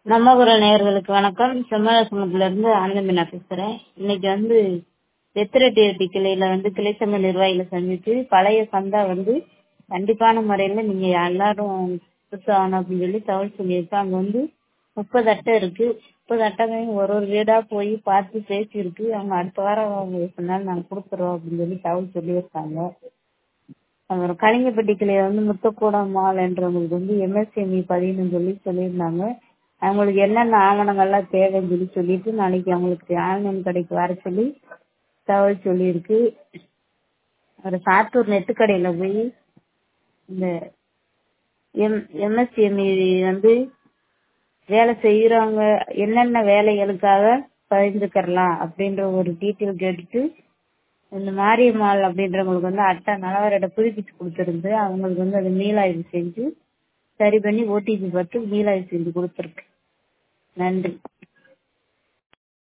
நம்மகுரல் நேயர்களுக்கு வணக்கம் செம்மரசங்கத்துல இருந்து ஆனந்தமீனா பேசுறேன் இன்னைக்கு வந்து வெத்திரெட்டியட்டி கிளையில வந்து கிளை சங்க நிர்வாகிகளை சந்திச்சு பழைய சந்தா வந்து கண்டிப்பான முறையில நீங்க எல்லாரும் கொடுத்தாகணும் அப்படின்னு சொல்லி தகவல் சொல்லியிருக்கோம் அங்க வந்து முப்பது அட்டை இருக்கு முப்பது அட்டையும் ஒரு ஒரு வீடா போய் பார்த்து பேசியிருக்கு அவங்க அடுத்த வாரம் அவங்க சொன்னாலும் நாங்க கொடுத்துறோம் அப்படின்னு சொல்லி தகவல் சொல்லியிருக்காங்க அப்புறம் கலிங்கப்பட்டி கிளையை வந்து முத்தக்கூடம் மால் என்றவங்களுக்கு வந்து எம்எஸ்எம்இ பதிவுன்னு சொல்லி சொல்லியிருந்தாங்க அவங்களுக்கு என்னென்ன ஆவணங்கள்லாம் தேவைன்னு சொல்லி சொல்லிட்டு நாளைக்கு அவங்களுக்கு ஆன்லைன் கடைக்கு வர சொல்லி தகவல் சொல்லியிருக்கு ஒரு சாத்தூர் நெட்டுக்கடையில போய் இந்த எம் எம்எஸ்எம்இ வந்து வேலை செய்யறவங்க என்னென்ன வேலைகளுக்காக பகிர்ந்துக்கிறலாம் அப்படின்ற ஒரு டீட்டெயில் கேட்டுட்டு இந்த மாரியம்மாள் அப்படின்றவங்களுக்கு வந்து அட்டை நலவாரியோட புதுப்பிச்சு கொடுத்துருந்து அவங்களுக்கு வந்து அது மீளாய்வு செஞ்சு சரி பண்ணி ஓடிபி பார்த்து மீளாய்வு செஞ்சு கொடுத்துருக்கு நன்றி